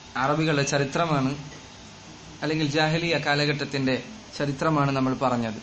അറബികളുടെ ചരിത്രമാണ് അല്ലെങ്കിൽ ജാഹലിയ കാലഘട്ടത്തിന്റെ ചരിത്രമാണ് നമ്മൾ പറഞ്ഞത്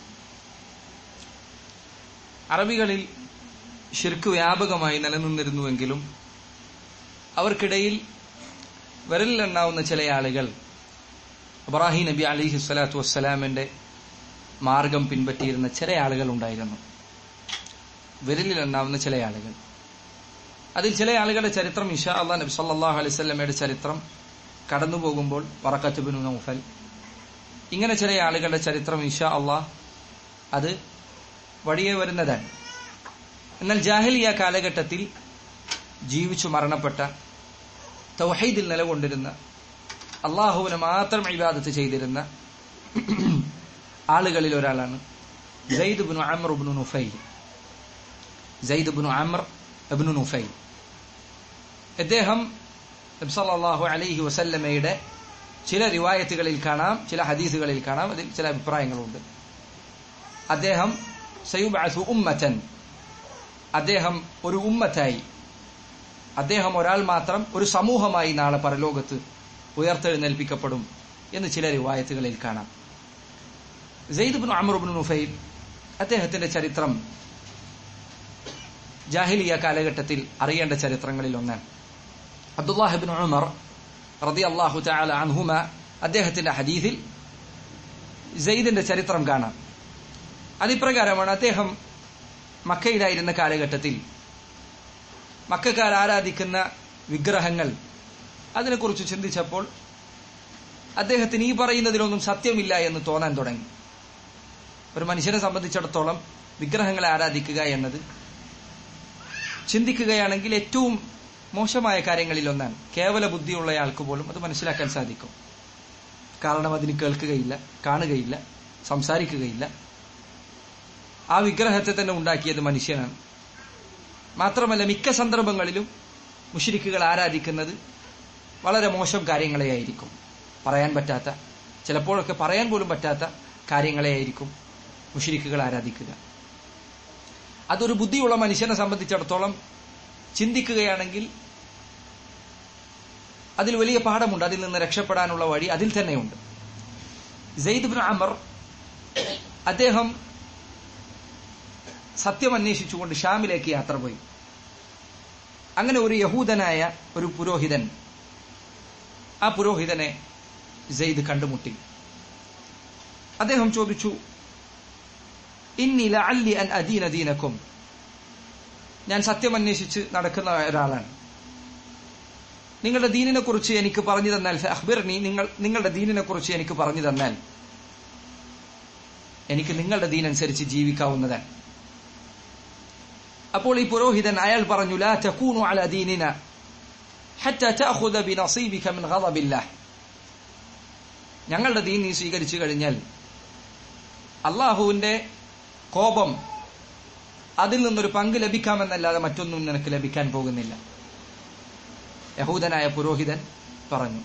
അറബികളിൽ ഷിർക്ക് വ്യാപകമായി നിലനിന്നിരുന്നുവെങ്കിലും അവർക്കിടയിൽ വിരലിലെണ്ണാവുന്ന ചില ആളുകൾ ഇബ്രാഹിം നബി അലിഹി സ്വലാത്തു വസ്സലാമിന്റെ മാർഗം പിൻപറ്റിയിരുന്ന ചില ആളുകൾ ഉണ്ടായിരുന്നു വിരലിലെണ്ണാവുന്ന ചില ആളുകൾ അതിൽ ചില ആളുകളുടെ ചരിത്രം ഇഷാ അള്ളാഹ് നബി സല്ലാഹു അലൈഹി സ്വലമയുടെ ചരിത്രം കടന്നു പോകുമ്പോൾ വറക്കത്തുബിനു നൗഫൽ ഇങ്ങനെ ചില ആളുകളുടെ ചരിത്രം ഇഷാ അള്ളാഹ് അത് വഴിയെ വരുന്നതാണ് എന്നാൽ ജാഹിലിയ കാലഘട്ടത്തിൽ ജീവിച്ചു മരണപ്പെട്ട തൗഹീദിൽ നിലകൊണ്ടിരുന്ന അള്ളാഹുവിനെ മാത്രം ഇബാദത്ത് ചെയ്തിരുന്ന ആളുകളിൽ ഒരാളാണ് ജയ്ദ് ബിനു അമർ ബിനു നുഫൈൽ ജയ്ദ് ബിനു അമർ ബിനു നുഫൈൽ അദ്ദേഹം നബ്സല്ലാഹു അലൈഹി വസല്ലമയുടെ ചില റിവായത്തുകളിൽ കാണാം ചില ഹദീസുകളിൽ കാണാം അതിൽ ചില അഭിപ്രായങ്ങളുണ്ട് അദ്ദേഹം സയുബഅസു ഉമ്മത്തൻ അദ്ദേഹം ഒരു ഉമ്മത്തായി അദ്ദേഹം ഒരാൾ മാത്രം ഒരു സമൂഹമായി നാളെ പരലോകത്ത് ഉയർത്തെഴുന്നേൽപ്പിക്കപ്പെടും എന്ന് ചില റിവായത്തുകളിൽ കാണാം സെയ്ദ് ബിൻ അമർ ബിൻ നുഫൈൽ അദ്ദേഹത്തിന്റെ ചരിത്രം ജാഹിലിയ കാലഘട്ടത്തിൽ അറിയേണ്ട ചരിത്രങ്ങളിൽ ഒന്നാണ് അബ്ദുല്ലാഹിബിൻ ഉമർ റതി അള്ളാഹു ചാല അൻഹുമ അദ്ദേഹത്തിന്റെ ഹദീസിൽ സെയ്ദിന്റെ ചരിത്രം കാണാം അതിപ്രകാരമാണ് അദ്ദേഹം മക്കയിലായിരുന്ന കാലഘട്ടത്തിൽ മക്കാർ ആരാധിക്കുന്ന വിഗ്രഹങ്ങൾ അതിനെക്കുറിച്ച് ചിന്തിച്ചപ്പോൾ അദ്ദേഹത്തിന് ഈ പറയുന്നതിലൊന്നും സത്യമില്ല എന്ന് തോന്നാൻ തുടങ്ങി ഒരു മനുഷ്യനെ സംബന്ധിച്ചിടത്തോളം വിഗ്രഹങ്ങളെ ആരാധിക്കുക എന്നത് ചിന്തിക്കുകയാണെങ്കിൽ ഏറ്റവും മോശമായ കാര്യങ്ങളിൽ ഒന്നാണ് കേവല ബുദ്ധിയുള്ളയാൾക്ക് പോലും അത് മനസ്സിലാക്കാൻ സാധിക്കും കാരണം അതിന് കേൾക്കുകയില്ല കാണുകയില്ല സംസാരിക്കുകയില്ല ആ വിഗ്രഹത്തെ തന്നെ ഉണ്ടാക്കിയത് മനുഷ്യനാണ് മാത്രമല്ല മിക്ക സന്ദർഭങ്ങളിലും മുഷിരിക്കുകൾ ആരാധിക്കുന്നത് വളരെ മോശം കാര്യങ്ങളെയായിരിക്കും പറയാൻ പറ്റാത്ത ചിലപ്പോഴൊക്കെ പറയാൻ പോലും പറ്റാത്ത കാര്യങ്ങളെയായിരിക്കും മുഷിരിക്കുകൾ ആരാധിക്കുക അതൊരു ബുദ്ധിയുള്ള മനുഷ്യനെ സംബന്ധിച്ചിടത്തോളം ചിന്തിക്കുകയാണെങ്കിൽ അതിൽ വലിയ പാഠമുണ്ട് അതിൽ നിന്ന് രക്ഷപ്പെടാനുള്ള വഴി അതിൽ തന്നെയുണ്ട് സെയ്ദ് ബിൻ അമർ അദ്ദേഹം സത്യം അന്വേഷിച്ചുകൊണ്ട് ഷാമിലേക്ക് യാത്ര പോയി അങ്ങനെ ഒരു യഹൂദനായ ഒരു പുരോഹിതൻ ആ പുരോഹിതനെ സെയ്ദ് കണ്ടുമുട്ടി അദ്ദേഹം ചോദിച്ചു ഇന്നി ലഅല്ലി അൻ അദീന ദീനക്കും ഞാൻ സത്യം അന്വേഷിച്ച് നടക്കുന്ന ഒരാളാണ് നിങ്ങളുടെ ദീനിനെ കുറിച്ച് എനിക്ക് പറഞ്ഞു തന്നാൽ അഖ്ബിർനി നിങ്ങൾ നിങ്ങളുടെ ദീനിനെ കുറിച്ച് എനിക്ക് പറഞ്ഞു തന്നാൽ എനിക്ക് നിങ്ങളുടെ ദീനനുസരിച്ച് ജീവിക്കാവുന്നതാണ് അപ്പോൾ ഈ പുരോഹിതൻ അയാൾ പറഞ്ഞു ലാ തകൂനു അല ദീനിന ഹത്ത തഅഖുദ ബിനസീബിക മിൻ ഗളബില്ലാഹ് ഞങ്ങളുടെ ദീൻ നീ സ്വീകരിച്ചു കഴിഞ്ഞാൽ അള്ളാഹുവിന്റെ കോപം അതിൽ നിന്നൊരു പങ്ക് ലഭിക്കാമെന്നല്ലാതെ മറ്റൊന്നും നിനക്ക് ലഭിക്കാൻ പോകുന്നില്ല യഹൂദനായ പുരോഹിതൻ പറഞ്ഞു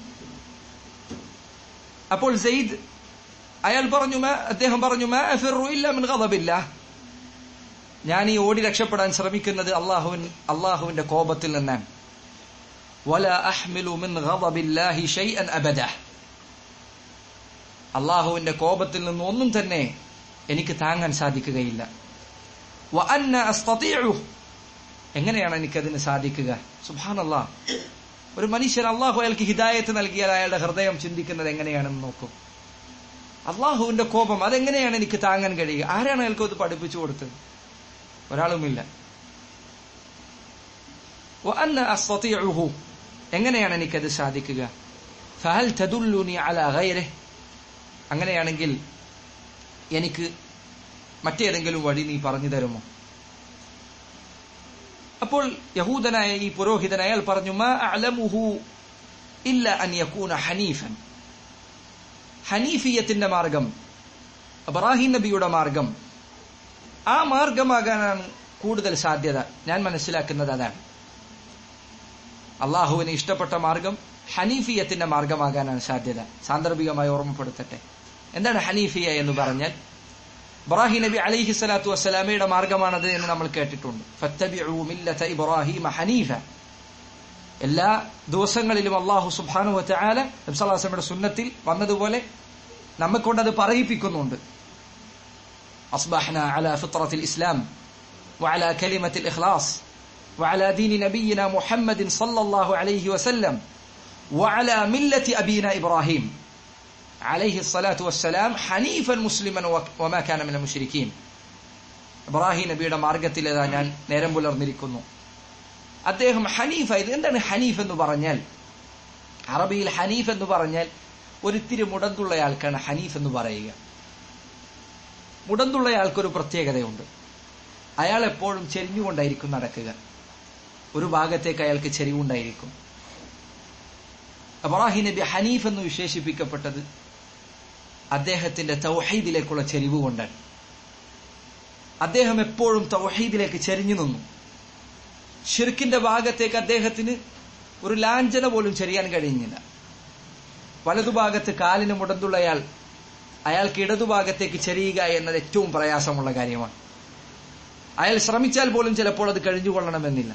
അപ്പോൾ സെയ്ദ് അയാൾ പറഞ്ഞു അദ്ദേഹം പറഞ്ഞു ഇല്ല മിൻ ഗളബില്ലാഹ് ഞാൻ ഈ ഓടി രക്ഷപ്പെടാൻ ശ്രമിക്കുന്നത് അള്ളാഹുവിൻ അള്ളാഹുവിന്റെ കോപത്തിൽ നിന്നാണ് വല അഹ്മിലു മിൻ ഗളബില്ലാഹി ഷൈഅൻ അബദ അള്ളാഹുവിന്റെ കോപത്തിൽ നിന്ന് ഒന്നും തന്നെ എനിക്ക് താങ്ങാൻ സാധിക്കുകയില്ല വ അന്ന അസ്തതിഉ എങ്ങനെയാണ് എനിക്കതിന് സാധിക്കുക സുബ്ഹാനല്ലാ ഒരു മനുഷ്യൻ അള്ളാഹു അയാൾക്ക് ഹിദായത്ത് നൽകിയാൽ അയാളുടെ ഹൃദയം ചിന്തിക്കുന്നത് എങ്ങനെയാണെന്ന് നോക്കും അള്ളാഹുവിന്റെ കോപം അതെങ്ങനെയാണ് എനിക്ക് താങ്ങാൻ കഴിയുക ആരാണ് അയാൾക്ക് അത് പഠിപ്പിച്ചു കൊടുത്തത് ഒരാളുമില്ല എങ്ങനെയാണ് എനിക്കത് സാധിക്കുക ഫഹൽ തദുല്ലുനി അല ഗൈരെ അങ്ങനെയാണെങ്കിൽ എനിക്ക് മറ്റേതെങ്കിലും വഴി നീ പറഞ്ഞു തരുമോ അപ്പോൾ യഹൂദനായ ഈ പുരോഹിതൻ അയാൾ പറഞ്ഞു മാ അലമുഹു ഇല്ല അൻ യകൂന ഹനീഫൻ ഹനീഫിയത്തിന്റെ മാർഗം ഇബ്രാഹിം നബിയുടെ മാർഗം ആ മാർഗമാകാനാണ് കൂടുതൽ സാധ്യത ഞാൻ മനസ്സിലാക്കുന്നത് അതാണ് അള്ളാഹുവിന് ഇഷ്ടപ്പെട്ട മാർഗം ഹനീഫിയത്തിന്റെ മാർഗമാകാനാണ് സാധ്യത സാന്ദർഭികമായി ഓർമ്മപ്പെടുത്തട്ടെ എന്താണ് ഹനീഫിയ എന്ന് പറഞ്ഞാൽ ഇബ്രാഹിം നബി അലിഹി സ്വലാത്തു വസ്സലാമയുടെ മാർഗമാണത് എന്ന് നമ്മൾ കേട്ടിട്ടുണ്ട് ഫത്തബിഉ മില്ലത ഇബ്രാഹിം ഹനീഫ എല്ലാ ദിവസങ്ങളിലും അള്ളാഹു സുബാനു വച്ചാല നബ്സല്ലാസ്ലമയുടെ സുന്നത്തിൽ വന്നതുപോലെ നമ്മെക്കൊണ്ടത് പറയിപ്പിക്കുന്നുണ്ട് أصبحنا على فطرة الإسلام وعلى كلمة الإخلاص وعلى دين نبينا محمد صلى الله عليه وسلم وعلى ملة أبينا إبراهيم عليه الصلاة والسلام حنيفا مسلما وما كان من المشركين ഇബ്രാഹിം നബിയുടെ മാർഗത്തിലേതാ ഞാൻ നേരം പുലർന്നിരിക്കുന്നു അദ്ദേഹം ഹനീഫ ഇത് എന്താണ് ഹനീഫ് എന്ന് പറഞ്ഞാൽ അറബിയിൽ ഹനീഫ് എന്ന് പറഞ്ഞാൽ ഒരിത്തിരി മുടന്തുള്ളയാൾക്കാണ് ഹനീഫ് എന്ന് പറയുക മുടന്തുള്ളയാൾക്കൊരു പ്രത്യേകതയുണ്ട് അയാൾ എപ്പോഴും ചെരിഞ്ഞുകൊണ്ടായിരിക്കും നടക്കുക ഒരു ഭാഗത്തേക്ക് അയാൾക്ക് ചെരിവുണ്ടായിരിക്കും അബ്രാഹിം നബി ഹനീഫ് എന്ന് വിശേഷിപ്പിക്കപ്പെട്ടത് അദ്ദേഹത്തിന്റെ തൗഹീദിലേക്കുള്ള ചെരിവ് കൊണ്ടാണ് അദ്ദേഹം എപ്പോഴും തൗഹീദിലേക്ക് ചെരിഞ്ഞു നിന്നു ഷിർക്കിന്റെ ഭാഗത്തേക്ക് അദ്ദേഹത്തിന് ഒരു ലാഞ്ചന പോലും ചെറിയാൻ കഴിയുന്നില്ല വലതുഭാഗത്ത് കാലിന് മുടന്തുള്ളയാൾ അയാൾക്ക് ഇടതുഭാഗത്തേക്ക് ചെരിയുക എന്നത് ഏറ്റവും പ്രയാസമുള്ള കാര്യമാണ് അയാൾ ശ്രമിച്ചാൽ പോലും ചിലപ്പോൾ അത് കഴിഞ്ഞുകൊള്ളണമെന്നില്ല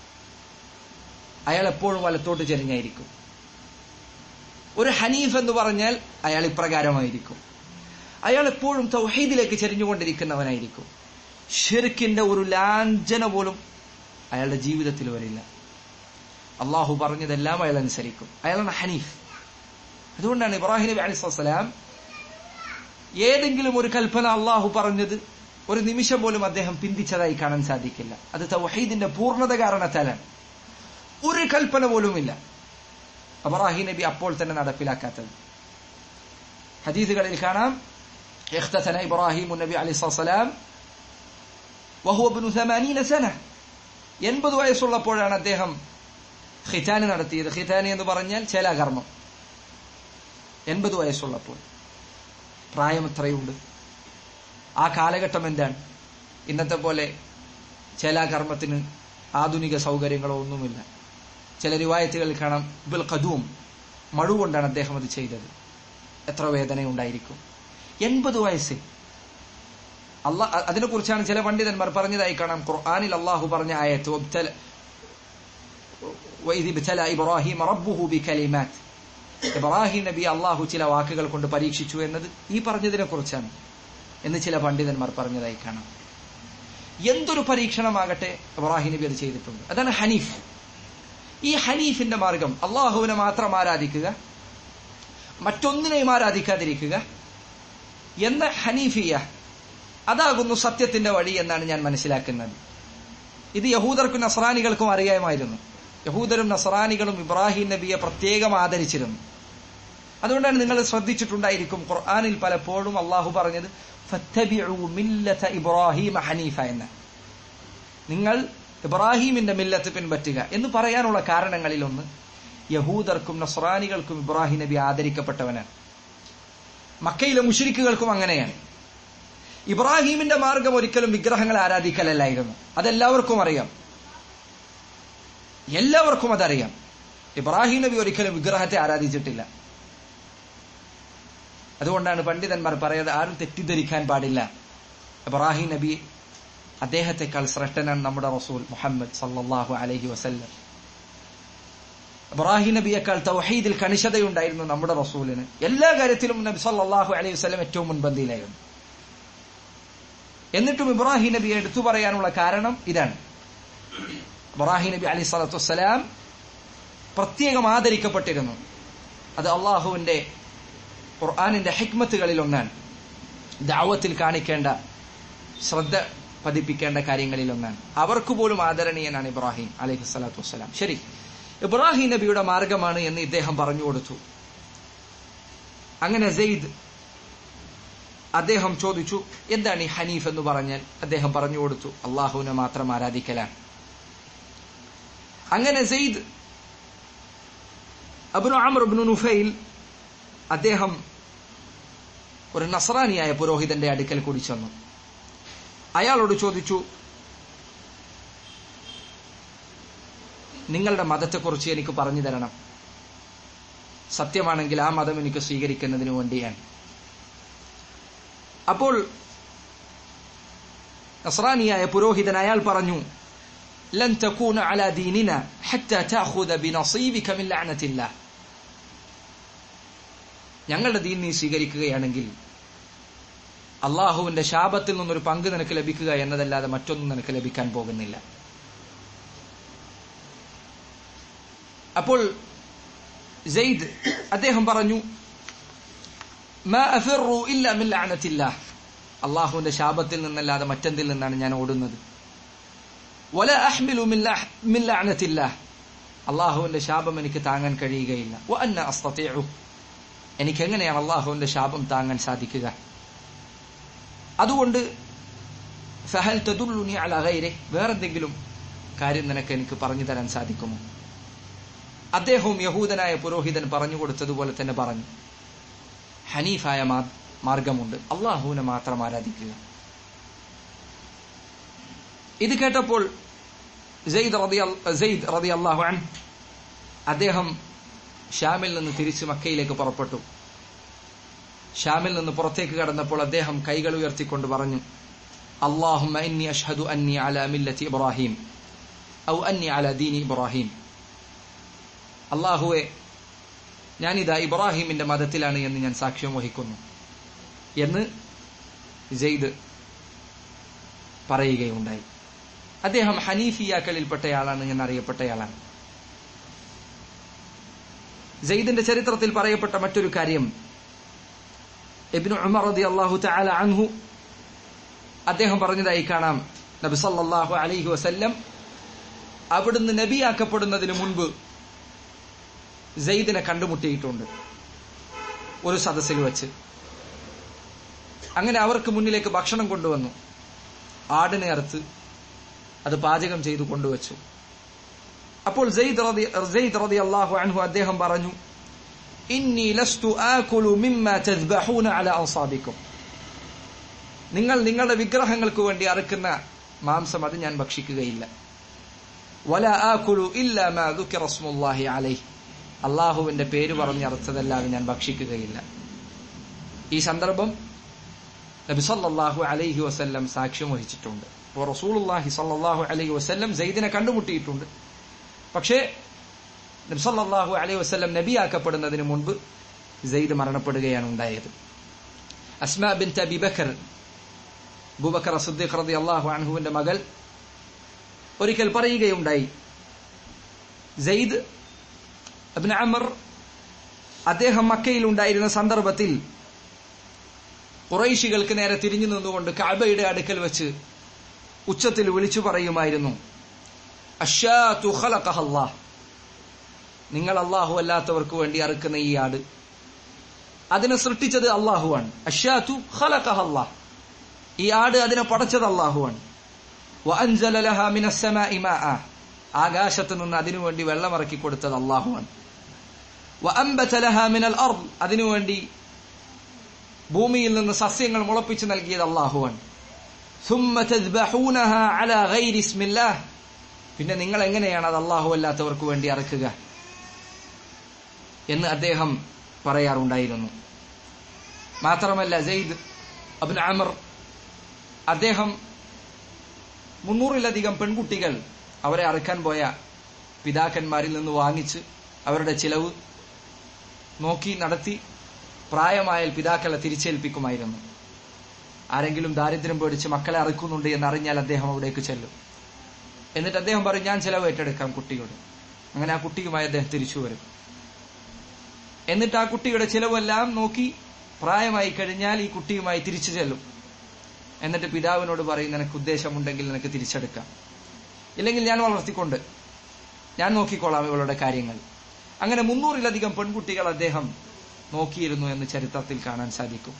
അയാൾ എപ്പോഴും വലത്തോട്ട് ചെരിഞ്ഞായിരിക്കും ഒരു ഹനീഫ് എന്ന് പറഞ്ഞാൽ അയാൾ ഇപ്രകാരമായിരിക്കും അയാൾ എപ്പോഴും തൗഹീദിലേക്ക് ചെരിഞ്ഞുകൊണ്ടിരിക്കുന്നവനായിരിക്കും ഷിർക്കിന്റെ ഒരു ലാഞ്ചന പോലും അയാളുടെ ജീവിതത്തിൽ വരില്ല അള്ളാഹു പറഞ്ഞതെല്ലാം അയാൾ അനുസരിക്കും അയാളാണ് ഹനീഫ് അതുകൊണ്ടാണ് ഇബ്രാഹിം നബി അലൈഹി സ്വലാം ഏതെങ്കിലും ഒരു കൽപ്പന അള്ളാഹു പറഞ്ഞത് ഒരു നിമിഷം പോലും അദ്ദേഹം പിന്തിച്ചതായി കാണാൻ സാധിക്കില്ല അത് തൗഹീദിന്റെ പൂർണ്ണത കാരണത്താലാണ് ഒരു കൽപ്പന പോലുമില്ല അബ്രാഹിം നബി അപ്പോൾ തന്നെ നടപ്പിലാക്കാത്തത് ഹദീസുകളിൽ കാണാം اختتن إبراهيم النبي عليه الصلاة والسلام وهو ابن ثمانين سنة എൺപത് വയസ്സുള്ളപ്പോഴാണ് അദ്ദേഹം ഖിതാനി നടത്തിയത് ഖിതാനി എന്ന് പറഞ്ഞാൽ ചേലാകർമ്മം എൺപത് വയസ്സുള്ളപ്പോൾ പ്രായം എത്രയുണ്ട് ആ കാലഘട്ടം എന്താണ് ഇന്നത്തെ പോലെ ചേലാകർമ്മത്തിന് ആധുനിക സൗകര്യങ്ങളോ ഒന്നുമില്ല ചില റിവായത്തുകളിൽ കാണാം ബിൽ ഖദൂം മഴു കൊണ്ടാണ് അദ്ദേഹം അത് ചെയ്തത് എത്ര വേദനയുണ്ടായിരിക്കും എൺപത് വയസ്സിൽ അള്ളാ അതിനെക്കുറിച്ചാണ് ചില പണ്ഡിതന്മാർ പറഞ്ഞതായി കാണാം ഖുർആാനിൽ അള്ളാഹു പറഞ്ഞ ആയത്ത് ഇബ്രാഹിം റബ്ബുഹു ബി കലിമാത്ത് ഇബ്രാഹിം നബി അള്ളാഹു ചില വാക്കുകൾ കൊണ്ട് പരീക്ഷിച്ചു എന്നത് ഈ പറഞ്ഞതിനെ കുറിച്ചാണ് എന്ന് ചില പണ്ഡിതന്മാർ പറഞ്ഞതായി കാണാം എന്തൊരു പരീക്ഷണമാകട്ടെ ഇബ്രാഹിം നബി അത് ചെയ്തിട്ടുണ്ട് അതാണ് ഹനീഫ് ഈ ഹനീഫിന്റെ മാർഗം അള്ളാഹുവിനെ മാത്രം ആരാധിക്കുക മറ്റൊന്നിനെയും ആരാധിക്കാതിരിക്കുക എന്ന ഹനീഫിയ അതാകുന്നു സത്യത്തിന്റെ വഴി എന്നാണ് ഞാൻ മനസ്സിലാക്കുന്നത് ഇത് യഹൂദർക്കും നസ്രാനികൾക്കും അറിയാമായിരുന്നു യഹൂദരും നസ്രാനികളും ഇബ്രാഹിം നബിയെ പ്രത്യേകം ആദരിച്ചിരുന്നു അതുകൊണ്ടാണ് നിങ്ങൾ ശ്രദ്ധിച്ചിട്ടുണ്ടായിരിക്കും ഖുർആാനിൽ പലപ്പോഴും അള്ളാഹു പറഞ്ഞത് ഇബ്രാഹിം ഹനീഫ എന്ന് നിങ്ങൾ ഇബ്രാഹിമിന്റെ മില്ലത്ത് പിൻപറ്റുക എന്ന് പറയാനുള്ള കാരണങ്ങളിലൊന്ന് യഹൂദർക്കും നസ്രാനികൾക്കും ഇബ്രാഹിം നബി ആദരിക്കപ്പെട്ടവനാണ് മക്കയിലെ മുഷിരിക്കുകൾക്കും അങ്ങനെയാണ് ഇബ്രാഹിമിന്റെ മാർഗം ഒരിക്കലും വിഗ്രഹങ്ങൾ ആരാധിക്കലല്ലായിരുന്നു അതെല്ലാവർക്കും അറിയാം എല്ലാവർക്കും അതറിയാം ഇബ്രാഹിം നബി ഒരിക്കലും വിഗ്രഹത്തെ ആരാധിച്ചിട്ടില്ല അതുകൊണ്ടാണ് പണ്ഡിതന്മാർ പറയുന്നത് ആരും തെറ്റിദ്ധരിക്കാൻ പാടില്ല ഇബ്രാഹിം നബി അദ്ദേഹത്തെക്കാൾ ശ്രേഷ്ഠനാണ് നമ്മുടെ റസൂൽ മുഹമ്മദ് സല്ലാഹു അലഹി വസല്ലം ഇബ്രാഹിം നബിയേക്കാൾ തൗഹീദിൽ കണിശതയുണ്ടായിരുന്നു നമ്മുടെ റസൂലിന് എല്ലാ കാര്യത്തിലും നബി സല്ലാഹു അലൈഹി വസ്ലം ഏറ്റവും മുൻപന്തിയിലായിരുന്നു എന്നിട്ടും ഇബ്രാഹിം നബിയെ എടുത്തു പറയാനുള്ള കാരണം ഇതാണ് ഇബ്രാഹിം നബി അലി സ്വലാത്തു വസ്സലാം പ്രത്യേകം ആദരിക്കപ്പെട്ടിരുന്നു അത് അള്ളാഹുവിന്റെ ഖുർആാനിന്റെ ഹിക്മത്തുകളിൽ ഒന്നാണ് ദാവത്തിൽ കാണിക്കേണ്ട ശ്രദ്ധ പതിപ്പിക്കേണ്ട കാര്യങ്ങളിൽ ഒന്നാണ് അവർക്ക് പോലും ആദരണീയനാണ് ഇബ്രാഹിം അലൈഹി സ്വലാത്തു വസ്സലാം ശരി ഇബ്രാഹിം നബിയുടെ മാർഗമാണ് എന്ന് ഇദ്ദേഹം പറഞ്ഞു കൊടുത്തു അങ്ങനെ സെയ്ദ് അദ്ദേഹം ചോദിച്ചു എന്താണ് ഈ ഹനീഫ് എന്ന് പറഞ്ഞാൽ അദ്ദേഹം പറഞ്ഞു കൊടുത്തു അള്ളാഹുവിനെ മാത്രം ആരാധിക്കലാണ് അങ്ങനെ സെയ്ദ് അബ്നു അമർ അബ്നു നുഫൈൽ അദ്ദേഹം ഒരു നസറാനിയായ പുരോഹിതന്റെ അടുക്കൽ കൂടി ചെന്നു അയാളോട് ചോദിച്ചു നിങ്ങളുടെ മതത്തെക്കുറിച്ച് എനിക്ക് പറഞ്ഞു തരണം സത്യമാണെങ്കിൽ ആ മതം എനിക്ക് സ്വീകരിക്കുന്നതിന് വേണ്ടിയാണ് അപ്പോൾ നസ്രാനിയായ പുരോഹിതൻ അയാൾ പറഞ്ഞു لن تكون على ديننا حتى تأخذ بنصيبك من لعنة الله ഞങ്ങളുടെ ദീൻ നീ സ്വീകരിക്കുകയാണെങ്കിൽ അള്ളാഹുവിന്റെ ശാപത്തിൽ നിന്നൊരു പങ്ക് നിനക്ക് ലഭിക്കുക എന്നതല്ലാതെ മറ്റൊന്നും നിനക്ക് ലഭിക്കാൻ പോകുന്നില്ല അപ്പോൾ സെയ്ദ് അദ്ദേഹം പറഞ്ഞു "മാ അഫിറു ഇല്ലാ മിൻ ലഅനത്തില്ലാഹ്." അള്ളാഹുവിന്റെ ശാപത്തിൽ നിന്നല്ലാതെ മറ്റെന്തിൽ നിന്നാണ് ഞാൻ ഓടുന്നത് വല അഹ്മിലു മിൻ ലഅ- മിൻ ലഅനത്തില്ലാഹ്. അള്ളാഹുവിന്റെ ശാപം എനിക്ക് താങ്ങാൻ കഴിയുകയില്ല വ അന്ന അസ്തതിഉ. എനിക്ക് എങ്ങനെയാണ് അള്ളാഹുവിന്റെ ശാപം താങ്ങാൻ സാധിക്കുക അതുകൊണ്ട് ഫഹൽ തദുല്ലുനി അല ഗൈരി വേറെന്തെങ്കിലും കാര്യം നിനക്ക് എനിക്ക് പറഞ്ഞു തരാൻ സാധിക്കുമോ അദ്ദേഹവും യഹൂദനായ പുരോഹിതൻ പറഞ്ഞു കൊടുത്തതുപോലെ തന്നെ പറഞ്ഞു ഹനീഫായ മാ- മാർഗമുണ്ട് അള്ളാഹുവിനെ മാത്രം ആരാധിക്കുക ഇത് കേട്ടപ്പോൾ സെയ്ദ് റളിയ- സെയ്ദ് റതി അള്ളാഹു അൻ അദ്ദേഹം ഷാമിൽ നിന്ന് തിരിച്ച് മക്കയിലേക്ക് പുറപ്പെട്ടു ഷാമിൽ നിന്ന് പുറത്തേക്ക് കടന്നപ്പോൾ അദ്ദേഹം കൈകൾ ഉയർത്തിക്കൊണ്ട് പറഞ്ഞു അള്ളാഹുമ്മ ഇന്നി അഷ്ഹദു അന്നി അല മില്ലത്തി ഇബ്രാഹിം ഔ അന്നി അല ദീനി ഇബ്രാഹിം അള്ളാഹുവെ ഞാനിതാ ഇബ്രാഹിമിന്റെ മതത്തിലാണ് എന്ന് ഞാൻ സാക്ഷ്യം വഹിക്കുന്നു എന്ന് ജെയ്ദ് പറയുകയുണ്ടായി അദ്ദേഹം ഹനീഫിയാക്കളിൽപ്പെട്ടയാളാണ് എന്നറിയപ്പെട്ടയാളാണ് സെയ്ദിന്റെ ചരിത്രത്തിൽ പറയപ്പെട്ട മറ്റൊരു കാര്യം ഇബ്നു ഉമർ റതി അള്ളാഹു തആല അൻഹു അദ്ദേഹം പറഞ്ഞതായി കാണാം നബി സല്ലല്ലാഹു അലൈഹി വസല്ലം അവിടുന്ന് നബിയാക്കപ്പെടുന്നതിന് മുൻപ് സെയ്ദിനെ കണ്ടുമുട്ടിയിട്ടുണ്ട് ഒരു സദസ്സിൽ വെച്ച് അങ്ങനെ അവർക്ക് മുന്നിലേക്ക് ഭക്ഷണം കൊണ്ടുവന്നു ആടിനെ അറുത്ത് അത് പാചകം ചെയ്തു കൊണ്ടുവച്ചു അപ്പോൾ സെയ്ദ് റതി സെയ്ദ് റതി അള്ളാഹു അൻഹു അദ്ദേഹം പറഞ്ഞു ഇന്നി ലസ്തു ആകുലു മിമ്മ തദ്ബഹൂന അല അൻസാബിക്കും നിങ്ങൾ നിങ്ങളുടെ വിഗ്രഹങ്ങൾക്ക് വേണ്ടി അറുക്കുന്ന മാംസം അത് ഞാൻ ഭക്ഷിക്കുകയില്ല വല ആകുലു ഇല്ല മാ ദുക്കിറ സ്മുല്ലാഹി അലൈഹി അള്ളാഹുവിന്റെ പേര് പറഞ്ഞ് അറുത്തതല്ലാതെ ഞാൻ ഭക്ഷിക്കുകയില്ല ഈ സന്ദർഭം നബി സല്ലല്ലാഹു അലൈഹി വസല്ലം സാക്ഷ്യം വഹിച്ചിട്ടുണ്ട് അപ്പോൾ റസൂലുള്ളാഹി സല്ലല്ലാഹു അലൈഹി വസല്ലം സെയ്ദിനെ കണ്ടുമുട്ടിയിട്ടുണ്ട് പക്ഷേ നബി സല്ലല്ലാഹു അലൈഹി വസല്ലം നബിയാക്കപ്പെടുന്നതിന് മുൻപ് സെയ്ദ് മരണപ്പെടുകയാണ് ഉണ്ടായത് അസ്മാ ബിൻ അബി ബക്കർ അബൂബക്കർ സിദ്ദീഖ് റളിയല്ലാഹു അൻഹുവിന്റെ മകൾ ഒരിക്കൽ പറയുകയുണ്ടായി സെയ്ദ് അബ്ന അമർ അദ്ദേഹം മക്കയിൽ ഉണ്ടായിരുന്ന സന്ദർഭത്തിൽ കുറൈശികൾക്ക് നേരെ തിരിഞ്ഞു നിന്നുകൊണ്ട് കഅബയുടെ അടുക്കൽ വെച്ച് ഉച്ചത്തിൽ വിളിച്ചു പറയുമായിരുന്നു അഷ്യാതു ഖലഖഹല്ലാഹ് നിങ്ങൾ അള്ളാഹു അല്ലാത്തവർക്ക് വേണ്ടി അറുക്കുന്ന ഈ ആട് അതിനെ സൃഷ്ടിച്ചത് അള്ളാഹുവാണ് അഷ്യാതു ഖലഖഹല്ലാഹ് ഈ ആട് അതിനെ പടച്ചത് അള്ളാഹുവാണ് വഅൻസല ലഹാ മിനസ് സമാഇ മാഅ ആകാശത്ത് നിന്ന് അതിനുവേണ്ടി വെള്ളമിറക്കി കൊടുത്തത് അള്ളാഹുവാണ് വഅൻബത ലഹാ മിനൽ അർദ് അതിനുവേണ്ടി ഭൂമിയിൽ നിന്ന് സസ്യങ്ങൾ മുളപ്പിച്ചു നൽകിയത് അള്ളാഹുവാണ് ثم تذبحونها على غير اسم الله പിന്നെ നിങ്ങൾ എങ്ങനെയാണ് അത് അള്ളാഹു അല്ലാത്തവർക്ക് വേണ്ടി അറക്കുക എന്ന് അദ്ദേഹം പറയാറുണ്ടായിരുന്നു മാത്രമല്ല സെയ്ദ് അബിൻ അമർ അദ്ദേഹം മുന്നൂറിലധികം പെൺകുട്ടികൾ അവരെ അറുക്കാൻ പോയ പിതാക്കന്മാരിൽ നിന്ന് വാങ്ങിച്ച് അവരുടെ ചിലവ് നോക്കി നടത്തി പ്രായമായാൽ പിതാക്കളെ തിരിച്ചേൽപ്പിക്കുമായിരുന്നു ആരെങ്കിലും ദാരിദ്ര്യം പേടിച്ച് മക്കളെ അറുക്കുന്നുണ്ട് എന്നറിഞ്ഞാൽ അദ്ദേഹം അവിടേക്ക് ചെല്ലും എന്നിട്ട് അദ്ദേഹം പറയും ഞാൻ ചിലവ് ഏറ്റെടുക്കാം കുട്ടിയോട് അങ്ങനെ ആ കുട്ടിയുമായി അദ്ദേഹം തിരിച്ചു വരും എന്നിട്ട് ആ കുട്ടിയുടെ ചിലവെല്ലാം നോക്കി പ്രായമായി കഴിഞ്ഞാൽ ഈ കുട്ടിയുമായി തിരിച്ചു ചെല്ലും എന്നിട്ട് പിതാവിനോട് പറയും നിനക്ക് ഉദ്ദേശമുണ്ടെങ്കിൽ നിനക്ക് തിരിച്ചെടുക്കാം ഇല്ലെങ്കിൽ ഞാൻ വളർത്തിക്കൊണ്ട് ഞാൻ നോക്കിക്കോളാം ഇവളുടെ കാര്യങ്ങൾ അങ്ങനെ മുന്നൂറിലധികം പെൺകുട്ടികൾ അദ്ദേഹം നോക്കിയിരുന്നു എന്ന് ചരിത്രത്തിൽ കാണാൻ സാധിക്കും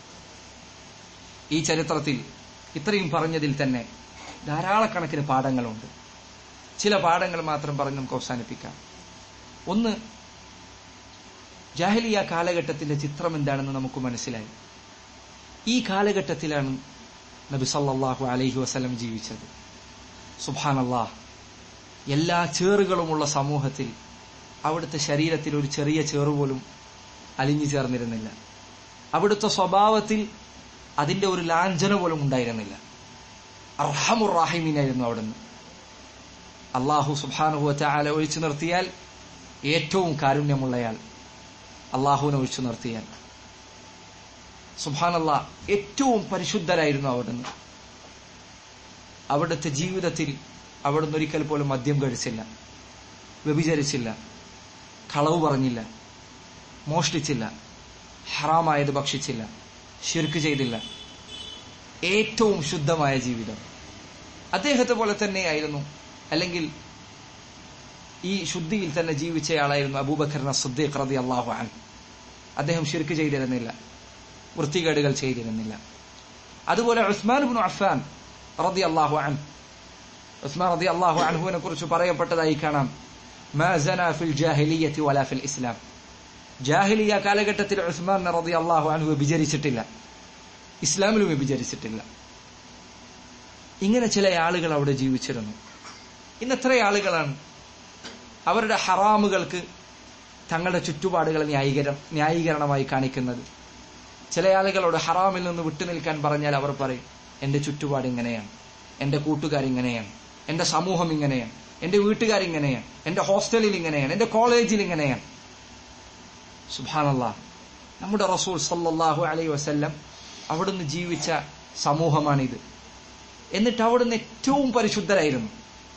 ഈ ചരിത്രത്തിൽ ഇത്രയും പറഞ്ഞതിൽ തന്നെ ധാരാളക്കണക്കിന് പാഠങ്ങളുണ്ട് ചില പാഠങ്ങൾ മാത്രം പറഞ്ഞ് നമുക്ക് അവസാനിപ്പിക്കാം ഒന്ന് ജാഹലിയ കാലഘട്ടത്തിന്റെ ചിത്രം എന്താണെന്ന് നമുക്ക് മനസ്സിലായി ഈ കാലഘട്ടത്തിലാണ് നബി സല്ലല്ലാഹു അലൈഹി വസല്ലം ജീവിച്ചത് സുബാനല്ലാഹ് എല്ലാ ചേറുകളുമുള്ള സമൂഹത്തിൽ അവിടുത്തെ ശരീരത്തിൽ ഒരു ചെറിയ ചേറ് പോലും അലിഞ്ഞു ചേർന്നിരുന്നില്ല അവിടുത്തെ സ്വഭാവത്തിൽ അതിന്റെ ഒരു ലാഞ്ചന പോലും ഉണ്ടായിരുന്നില്ല അർഹമുറാഹിമീനായിരുന്നു അവിടുന്ന് അള്ളാഹു സുബാനുഭവത്തെ ആല ഒഴിച്ചു നിർത്തിയാൽ ഏറ്റവും കാരുണ്യമുള്ളയാൾ അള്ളാഹുവിനെ ഒഴിച്ചു നിർത്തിയാൽ സുബാനല്ല ഏറ്റവും പരിശുദ്ധരായിരുന്നു അവിടുന്ന് അവിടുത്തെ ജീവിതത്തിൽ അവിടുന്ന് ഒരിക്കൽ പോലും മദ്യം കഴിച്ചില്ല വ്യഭിചരിച്ചില്ല കളവ് പറഞ്ഞില്ല മോഷ്ടിച്ചില്ല ഹറാമായത് ഭക്ഷിച്ചില്ല ഷിർക്ക് ചെയ്തില്ല ഏറ്റവും ശുദ്ധമായ ജീവിതം അദ്ദേഹത്തെ പോലെ തന്നെയായിരുന്നു അല്ലെങ്കിൽ ഈ ശുദ്ധിയിൽ തന്നെ ജീവിച്ചയാളായിരുന്നു അബൂബക്കർ സദ്ദീഖ് റതി അള്ളാഹു അൻ അദ്ദേഹം ഷിർക്ക് ചെയ്തിരുന്നില്ല വൃത്തികേടുകൾ ചെയ്തിരുന്നില്ല അതുപോലെ ഉസ്മാൻ ബിൻ അഫ്ഫാൻ റതി അള്ളാഹു അൻ ഉസ്മാൻ റതി അള്ളാഹു അൻഹുവിനെ കുറിച്ച് പറയപ്പെട്ടതായി കാണാം ما زنا في الجاهلية ولا في الإسلام ജാഹിലിയ കാലഘട്ടത്തിൽ ഉസ്മാൻ റതി അള്ളാഹു അൻഹു വിചരിച്ചിട്ടില്ല ഇസ്ലാമിലും വിചരിച്ചിട്ടില്ല ഇങ്ങനെ ചില ആളുകൾ അവിടെ ജീവിച്ചിരുന്നു ഇന്ന് എത്ര ആളുകളാണ് അവരുടെ ഹറാമുകൾക്ക് തങ്ങളുടെ ചുറ്റുപാടുകളെ ന്യായീകരണം ന്യായീകരണമായി കാണിക്കുന്നത് ചില ആളുകളോട് ഹറാമിൽ നിന്ന് വിട്ടുനിൽക്കാൻ പറഞ്ഞാൽ അവർ പറയും എന്റെ ചുറ്റുപാട് ഇങ്ങനെയാണ് എന്റെ കൂട്ടുകാർ ഇങ്ങനെയാണ് എന്റെ സമൂഹം ഇങ്ങനെയാണ് എന്റെ വീട്ടുകാർ ഇങ്ങനെയാണ് എന്റെ ഹോസ്റ്റലിൽ ഇങ്ങനെയാണ് എന്റെ കോളേജിൽ ഇങ്ങനെയാണ് സുബാനല്ല നമ്മുടെ റസൂൽ സല്ലാഹു അലൈ വസല്ലം അവിടുന്ന് ജീവിച്ച സമൂഹമാണിത് എന്നിട്ട് അവിടുന്ന് ഏറ്റവും പരിശുദ്ധരായിരുന്നു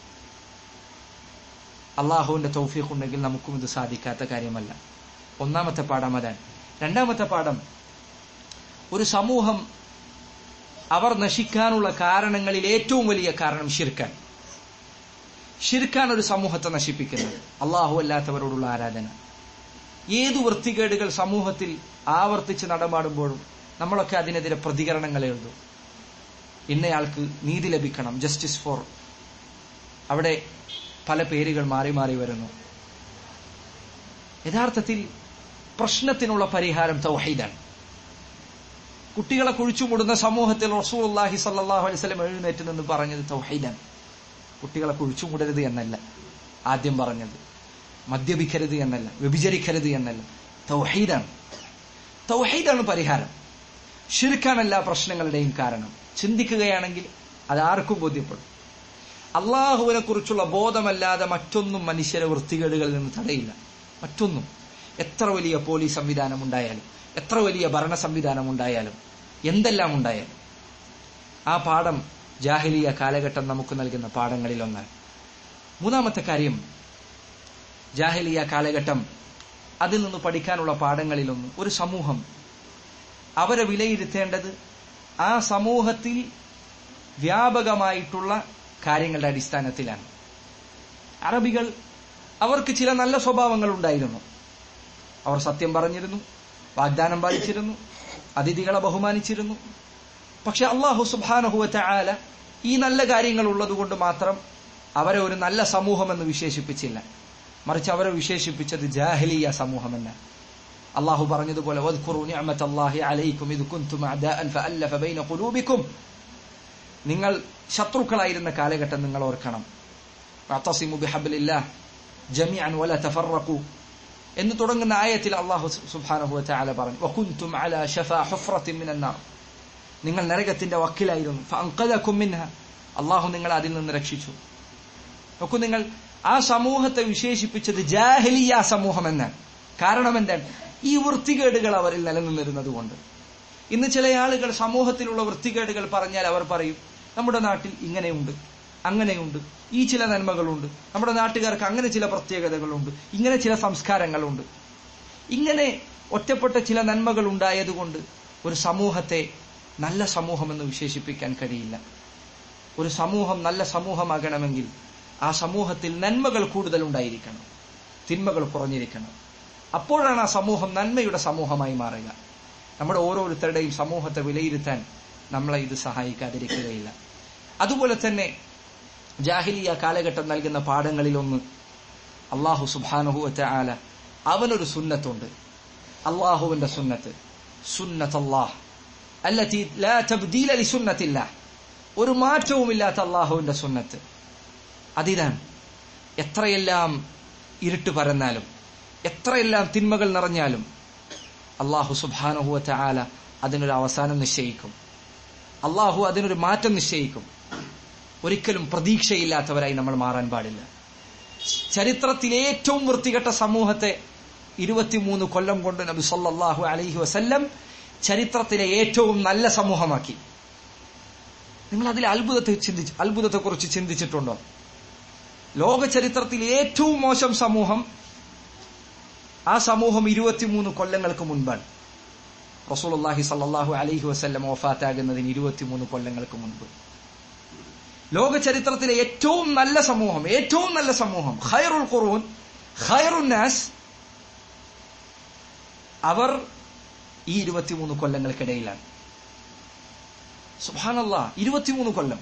അള്ളാഹുവിന്റെ തൗഫീഖ് ഉണ്ടെങ്കിൽ നമുക്കും ഇത് സാധിക്കാത്ത കാര്യമല്ല ഒന്നാമത്തെ പാഠം അതാണ് രണ്ടാമത്തെ പാഠം ഒരു സമൂഹം അവർ നശിക്കാനുള്ള കാരണങ്ങളിൽ ഏറ്റവും വലിയ കാരണം ഷിർക്കാൻ ഷിർക്കാൻ ഒരു സമൂഹത്തെ നശിപ്പിക്കുന്നത് അള്ളാഹു അല്ലാത്തവരോടുള്ള ആരാധന ഏതു വൃത്തികേടുകൾ സമൂഹത്തിൽ ആവർത്തിച്ച് നടമാടുമ്പോഴും നമ്മളൊക്കെ അതിനെതിരെ പ്രതികരണങ്ങൾ എഴുതും ഇന്നയാൾക്ക് നീതി ലഭിക്കണം ജസ്റ്റിസ് ഫോർ അവിടെ പല പേരുകൾ മാറി മാറി വരുന്നു യഥാർത്ഥത്തിൽ പ്രശ്നത്തിനുള്ള പരിഹാരം തൗഹീദാണ് കുട്ടികളെ കുഴിച്ചുമൂടുന്ന സമൂഹത്തിൽ റസൂലുള്ളാഹി സല്ലല്ലാഹു അലൈഹി വസല്ലം എഴുന്നേറ്റ് നിന്ന് പറഞ്ഞത് തൗഹീദാണ് കുട്ടികളെ കുഴിച്ചുമൂടരുത് എന്നല്ല ആദ്യം പറഞ്ഞത് മദ്യപിക്കരുത് എന്നല്ല വ്യഭിചരിക്കരുത് എന്നല്ല തൗഹീദാണ് തൗഹീദാണ് പരിഹാരം ഷിർക്കാണ് എല്ലാ പ്രശ്നങ്ങളുടെയും കാരണം ചിന്തിക്കുകയാണെങ്കിൽ അത് ആർക്കും ബോധ്യപ്പെടും അള്ളാഹുവിനെ കുറിച്ചുള്ള ബോധമല്ലാതെ മറ്റൊന്നും മനുഷ്യരെ വൃത്തികേടുകളിൽ നിന്ന് തടയില്ല മറ്റൊന്നും എത്ര വലിയ പോലീസ് സംവിധാനം ഉണ്ടായാലും എത്ര വലിയ ഭരണ സംവിധാനം ഉണ്ടായാലും എന്തെല്ലാം ഉണ്ടായാലും ആ പാഠം ജാഹിലിയ കാലഘട്ടം നമുക്ക് നൽകുന്ന പാഠങ്ങളിൽ ഒന്നാണ് മൂന്നാമത്തെ കാര്യം ജാഹിലിയ കാലഘട്ടം അതിൽ നിന്ന് പഠിക്കാനുള്ള പാഠങ്ങളിലൊന്ന് ഒരു സമൂഹം അവരെ വിലയിരുത്തേണ്ടത് ആ സമൂഹത്തിൽ വ്യാപകമായിട്ടുള്ള കാര്യങ്ങളുടെ അടിസ്ഥാനത്തിലാണ് അറബികൾ അവർക്ക് ചില നല്ല സ്വഭാവങ്ങൾ ഉണ്ടായിരുന്നു അവർ സത്യം പറഞ്ഞിരുന്നു വാഗ്ദാനം പാലിച്ചിരുന്നു അതിഥികളെ ബഹുമാനിച്ചിരുന്നു പക്ഷെ അള്ളാഹു സുബാനഹുവറ്റ ആല ഈ നല്ല കാര്യങ്ങൾ ഉള്ളതുകൊണ്ട് മാത്രം അവരെ ഒരു നല്ല സമൂഹമെന്ന് വിശേഷിപ്പിച്ചില്ല മറിച്ച് അവരെ വിശേഷിപ്പിച്ചത് ജാഹലിയ സമൂഹമെന്ന അള്ളാഹു പറഞ്ഞതുപോലെ നിങ്ങൾ ശത്രുക്കളായിരുന്ന കാലഘട്ടം നിങ്ങൾ ഓർക്കണം എന്ന് തുടങ്ങുന്ന ആയത്തിൽ അള്ളാഹു സുബ്ഹാനഹു വതആല പറഞ്ഞു വകുൻതും അലാ ഷഫാ ഹുഫ്റത്തിൻ മിനൻ നാർ നിങ്ങൾ നരകത്തിന്റെ വക്കിലായിരുന്നു ഫഅൻഖദകും മിൻഹ അള്ളാഹു നിങ്ങളെ അതിൽ നിന്ന് രക്ഷിച്ചു നോക്കൂ നിങ്ങൾ ആ സമൂഹത്തെ വിശേഷിപ്പിച്ചത് ജാഹലിയ സമൂഹം എന്നാണ് കാരണം എന്താണ് ഈ വൃത്തികേടുകൾ അവരിൽ നിലനിന്നിരുന്നത് കൊണ്ട് ഇന്ന് ചില ആളുകൾ സമൂഹത്തിലുള്ള വൃത്തികേടുകൾ പറഞ്ഞാൽ അവർ പറയും നമ്മുടെ നാട്ടിൽ ഇങ്ങനെയുണ്ട് അങ്ങനെയുണ്ട് ഈ ചില നന്മകളുണ്ട് നമ്മുടെ നാട്ടുകാർക്ക് അങ്ങനെ ചില പ്രത്യേകതകളുണ്ട് ഇങ്ങനെ ചില സംസ്കാരങ്ങളുണ്ട് ഇങ്ങനെ ഒറ്റപ്പെട്ട ചില നന്മകൾ ഉണ്ടായതുകൊണ്ട് ഒരു സമൂഹത്തെ നല്ല സമൂഹമെന്ന് വിശേഷിപ്പിക്കാൻ കഴിയില്ല ഒരു സമൂഹം നല്ല സമൂഹമാകണമെങ്കിൽ ആ സമൂഹത്തിൽ നന്മകൾ കൂടുതൽ ഉണ്ടായിരിക്കണം തിന്മകൾ കുറഞ്ഞിരിക്കണം അപ്പോഴാണ് ആ സമൂഹം നന്മയുടെ സമൂഹമായി മാറുക നമ്മുടെ ഓരോരുത്തരുടെയും സമൂഹത്തെ വിലയിരുത്താൻ നമ്മളെ ഇത് സഹായിക്കാതിരിക്കുകയില്ല അതുപോലെ തന്നെ ജാഹിലിയ കാലഘട്ടം നൽകുന്ന പാഠങ്ങളിലൊന്ന് അള്ളാഹു സുബാനുഹുവറ്റ ആല അവനൊരു സുന്നത്തുണ്ട് അള്ളാഹുവിന്റെ സുന്നത്ത് സുന്നത്ത് അള്ളാഹ് അല്ലത്തി ലാ തബ്ദീല ലി സുന്നത്തില്ല ഒരു മാറ്റവുമില്ലാത്ത അള്ളാഹുവിന്റെ സുന്നത്ത് അതിതാണ് എത്രയെല്ലാം ഇരുട്ട് പരന്നാലും എത്രയെല്ലാം തിന്മകൾ നിറഞ്ഞാലും അള്ളാഹു സുബാനുഹുവറ്റ ആല അതിനൊരു അവസാനം നിശ്ചയിക്കും അള്ളാഹു അതിനൊരു മാറ്റം നിശ്ചയിക്കും ഒരിക്കലും പ്രതീക്ഷയില്ലാത്തവരായി നമ്മൾ മാറാൻ പാടില്ല ചരിത്രത്തിലെ ഏറ്റവും വൃത്തികെട്ട സമൂഹത്തെ ഇരുപത്തിമൂന്ന് കൊല്ലം കൊണ്ട് നബി സല്ലല്ലാഹു അലൈഹി വസല്ലം ചരിത്രത്തിലെ ഏറ്റവും നല്ല സമൂഹമാക്കി നിങ്ങൾ അതിലെ അത്ഭുതത്തെ ചിന്തിച്ച് അത്ഭുതത്തെക്കുറിച്ച് ചിന്തിച്ചിട്ടുണ്ടോ ലോക ചരിത്രത്തിൽ ഏറ്റവും മോശം സമൂഹം ആ സമൂഹം ഇരുപത്തിമൂന്ന് കൊല്ലങ്ങൾക്ക് മുൻപാണ് റസൂലുള്ളാഹി സല്ലല്ലാഹു അലൈഹി വസല്ലം വഫാത്താകുന്നതിന് ഇരുപത്തിമൂന്ന് കൊല്ലങ്ങൾക്ക് മുൻപ് ലോക ചരിത്രത്തിലെ ഏറ്റവും നല്ല സമൂഹം ഏറ്റവും നല്ല സമൂഹം ഖൈറുൽ ഖുറൂൻ ഖൈറുൻ നാസ് അവർ ഈ ഇരുപത്തിമൂന്ന് കൊല്ലങ്ങൾക്കിടയിലാണ് സുബാനല്ല ഇരുപത്തിമൂന്ന് കൊല്ലം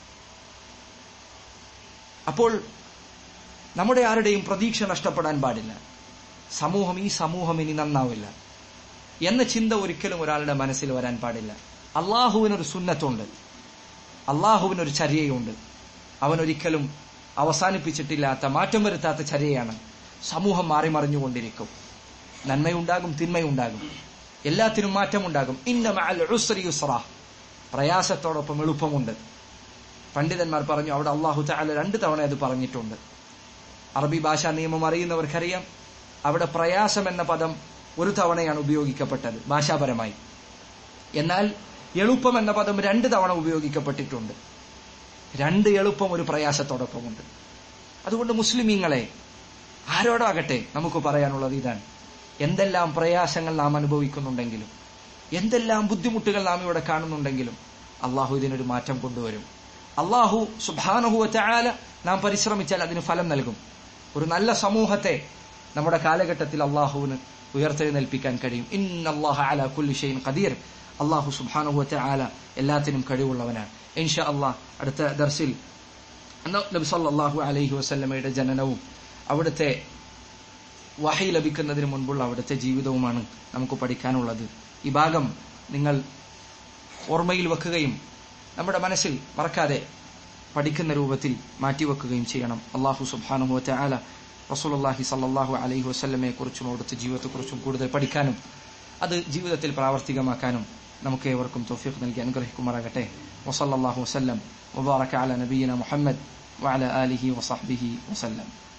അപ്പോൾ നമ്മുടെ ആരുടെയും പ്രതീക്ഷ നഷ്ടപ്പെടാൻ പാടില്ല സമൂഹം ഈ സമൂഹം ഇനി നന്നാവില്ല എന്ന ചിന്ത ഒരിക്കലും ഒരാളുടെ മനസ്സിൽ വരാൻ പാടില്ല അള്ളാഹുവിനൊരു സുന്നത്തുണ്ട് അള്ളാഹുവിനൊരു ചര്യയുണ്ട് അവനൊരിക്കലും അവസാനിപ്പിച്ചിട്ടില്ലാത്ത മാറ്റം വരുത്താത്ത ചര്യയാണ് സമൂഹം മാറി മറിഞ്ഞുകൊണ്ടിരിക്കും നന്മയുണ്ടാകും തിന്മയുണ്ടാകും എല്ലാത്തിനും മാറ്റമുണ്ടാകും ഇന്ന മഅൽ ഉസ്രി യുസ്ര പ്രയാസത്തോടൊപ്പം എളുപ്പമുണ്ട് പണ്ഡിതന്മാർ പറഞ്ഞു അവിടെ അള്ളാഹു തആല രണ്ട് തവണ അത് പറഞ്ഞിട്ടുണ്ട് അറബി ഭാഷാ നിയമം അറിയുന്നവർക്കറിയാം അവിടെ പ്രയാസം എന്ന പദം ഒരു തവണയാണ് ഉപയോഗിക്കപ്പെട്ടത് ഭാഷാപരമായി എന്നാൽ എളുപ്പം എന്ന പദം രണ്ട് തവണ ഉപയോഗിക്കപ്പെട്ടിട്ടുണ്ട് രണ്ട് എളുപ്പം ഒരു പ്രയാസത്തോടൊപ്പമുണ്ട് അതുകൊണ്ട് മുസ്ലിമീങ്ങളെ ആരോടാകട്ടെ നമുക്ക് പറയാനുള്ളത് ഇതാണ് എന്തെല്ലാം പ്രയാസങ്ങൾ നാം അനുഭവിക്കുന്നുണ്ടെങ്കിലും എന്തെല്ലാം ബുദ്ധിമുട്ടുകൾ നാം ഇവിടെ കാണുന്നുണ്ടെങ്കിലും അള്ളാഹു ഇതിനൊരു മാറ്റം കൊണ്ടുവരും അള്ളാഹു സുബാനഹുവ ചായാല നാം പരിശ്രമിച്ചാൽ അതിന് ഫലം നൽകും ഒരു നല്ല സമൂഹത്തെ നമ്മുടെ കാലഘട്ടത്തിൽ അള്ളാഹുവിന് ഉയർത്തെഴുന്നേൽപ്പിക്കാൻ കഴിയും ഇന്നല്ലാഹ അല കുല്ലി ഷൈൻ ഖദീർ അള്ളാഹു സുബാനഹുവ ചായാല എല്ലാത്തിനും കഴിവുള്ളവനാണ് ഇൻഷാ അള്ളാഹ് അടുത്ത ദർസിൽ നബി സല്ലല്ലാഹു അലൈഹി വസല്ലമയുടെ ജനനവും അവിടുത്തെ വഹി ലഭിക്കുന്നതിന് മുൻപുള്ള അവിടുത്തെ ജീവിതവുമാണ് നമുക്ക് പഠിക്കാനുള്ളത് ഈ ഭാഗം നിങ്ങൾ ഓർമ്മയിൽ വെക്കുകയും നമ്മുടെ മനസ്സിൽ മറക്കാതെ പഠിക്കുന്ന രൂപത്തിൽ മാറ്റിവെക്കുകയും ചെയ്യണം അള്ളാഹു സുബാനുഹു ആല റസൂലുള്ളാഹി സല്ലല്ലാഹു അലൈഹി വസല്ലമയെ കുറിച്ചും അവിടുത്തെ ജീവിതത്തെക്കുറിച്ചും കൂടുതൽ പഠിക്കാനും അത് ജീവിതത്തിൽ പ്രാവർത്തികമാക്കാനും നമുക്ക് ഏവർക്കും തൗഫീഖ് നൽകി അനുഗ്രഹിക്കുമാറാകട്ടെ വസല്ലല്ലാഹു വസല്ലം വബാറക അല നബിയിന മുഹമ്മദ് വഅല ആലിഹി വസഹ്ബിഹി വസല്ലം